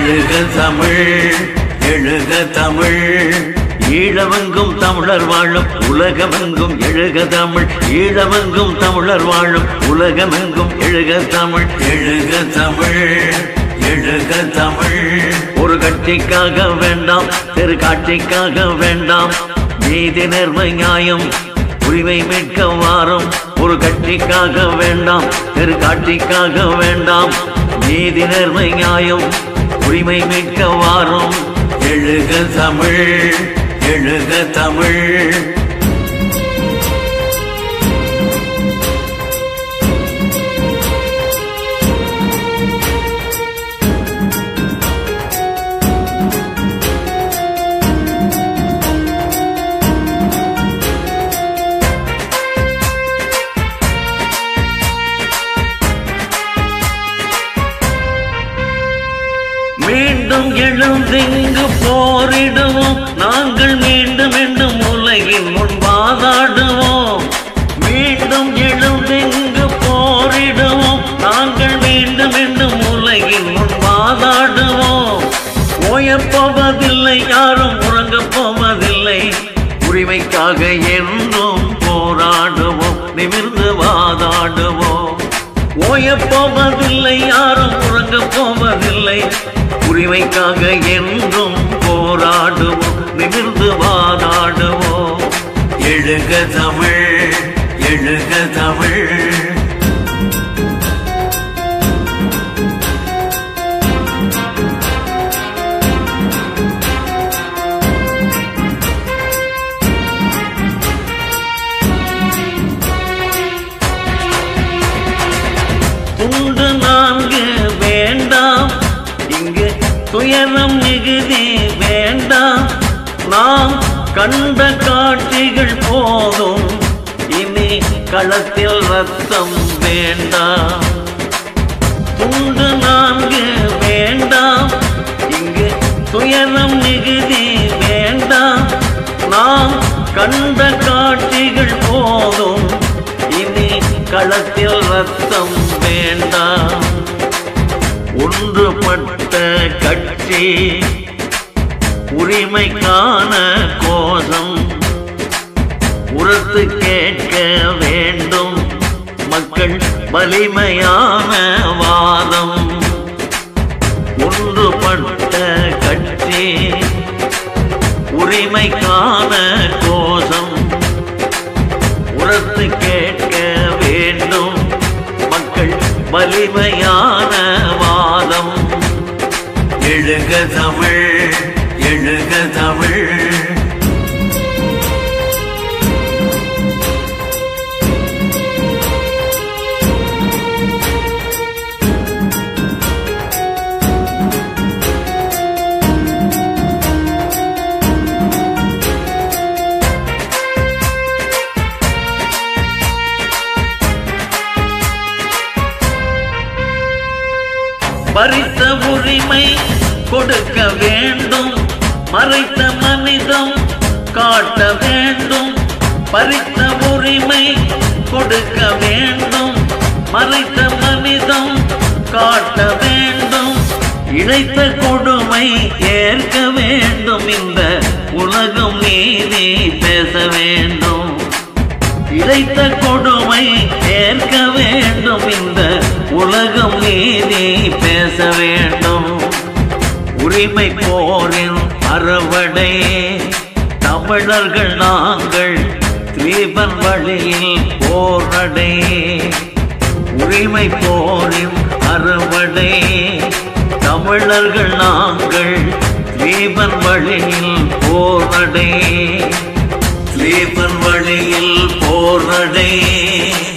எழுக தமிழ் எழுக தமிழ் ஈழவெங்கும் தமிழர் வாழும் உலகமெங்கும் எழுக தமிழ் ஈழவெங்கும் தமிழர் வாழும் உலகமெங்கும் எழுக தமிழ் எழுக தமிழ் எழுக தமிழ் ஒரு கட்சிக்காக வேண்டாம் தெரு காட்சிக்காக வேண்டாம் நீதி நேர்மை நியாயம் உரிமை மீட்க வாரும் ஒரு கட்சிக்காக வேண்டாம் தெரு காட்சிக்காக வேண்டாம் நீதி நேர்மை நியாயம் உரிமை மீட்க வாரும் எழுக தமிழ் எழுக தமிழ் மீண்டும் எழுந்திங்கு போரிடுவோம் நாங்கள் மீண்டும் மீண்டும் உலகின் முன் வாதாடுவோம் மீண்டும் எழுந்திங்கு போரிடுவோம் நாங்கள் மீண்டும் மீண்டும் உலகின் முன் வாதாடுவோம் ஓயப் போவதில்லை யாரும் உறங்கப் போவதில்லை உரிமைக்காக என்றும் போராடுவோம் நிமிர்ந்து வாதாடுவோம் ஓயப் போவதில்லை யாரும் உறங்கப் போவதில்லை உரிமைக்காக என்றும் போராடுவோம் நிமிர்ந்து வாதாடுவோம் எழுக தமிழ் எழுக தமிழ் துண்டு நான்கு வேண்டாம் இங்கு துயரம் மிகுதி வேண்டாம் நாம் கண்ட காட்சிகள் போதும் இனி களத்தில் ரத்தம் வேண்டாம் துண்டு நான்கு வேண்டாம் இங்கு துயரம் மிகுதி வேண்டாம் நாம் கண்ட காட்சிகள் போதும் இனி களத்தில் ரத்தம் வேண்டாம் ஒன்றுபட்ட கட்சி உரிமைக்கான கோஷம் உரத்து கேட்க வேண்டும் மக்கள் வலிமையான வாதம் ஒன்றுபட்ட கட்சி உரிமைக்கான கோஷம் உரத்து கேட்க வேண்டும் மக்கள் வலிமையான வாதம் எழுக தமிழ் எழுக தமிழ் பறித்த உரிமை கொடுக்க வேண்டும் மறைத்த மனிதம் காட்ட வேண்டும் பறித்த உரிமை கொடுக்க வேண்டும் மறைத்த மனிதம் காட்ட வேண்டும் இழைத்த கொடுமை ஏற்க வேண்டும் இந்த உலகம் நீதி பேச வேண்டும் இழைத்த கொடுமை ஏற்க வேண்டும் இந்த உலகம் நீதி பேச வேண்டும் உரிமை போரின் அறுவடை தமிழர்கள் நாங்கள் தீபன் வழியில் போரடை உரிமை போரின் அறுவடை தமிழர்கள் நாங்கள் தீபன் வழியில் போரடை தீபன் வழியில் போரடை